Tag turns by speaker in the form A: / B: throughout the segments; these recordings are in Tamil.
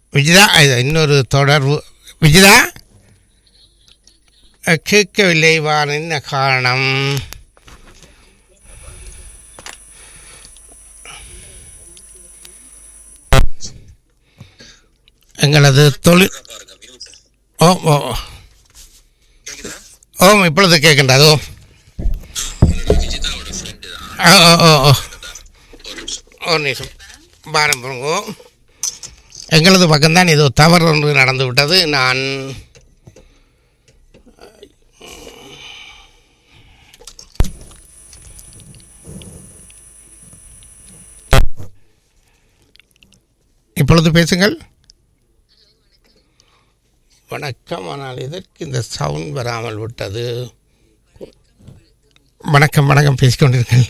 A: விஜிதா இது இன்னொரு தொடர்பு விஜிதா அஹ், கேட்கவில்லை வான் என்ன காரணம் எங்களது தொழில் ஓ ஓ ஓம் இப்பொழுது கேட்கின்றதோ ஓ ஓ ஓ ஓ ஒரு நிமிஷம் பாரம் போங்க எங்களது பக்கம்தான் ஏதோ தவறு ஒன்று நடந்து விட்டது நான் இப்பொழுது பேசுங்கள் வணக்கம் ஆனால் இதற்கு இந்த சவுண்ட் வராமல் விட்டது வணக்கம் வணக்கம் பேசிக்கொண்டிருங்கள்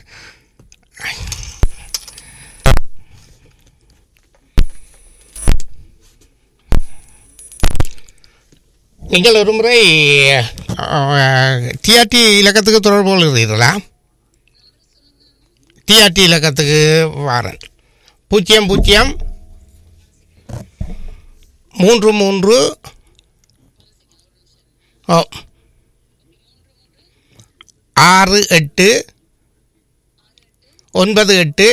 A: நீங்கள் ஒரு முறை டிஆர்டி இலக்கத்துக்கு தொடர்பு கொள்கிறீர்களா டிஆர்டி இலக்கத்துக்கு வாரன் பூஜ்ஜியம் பூஜ்ஜியம் மூன்று மூன்று ஓ ஆறு எட்டு ஒன்பது எட்டு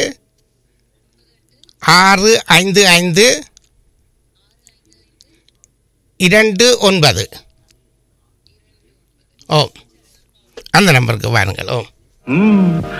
A: ஆறு ஐந்து ஐந்து இரண்டு ஒன்பது ஓ அந்த நம்பருக்கு வாருங்கள் ஓ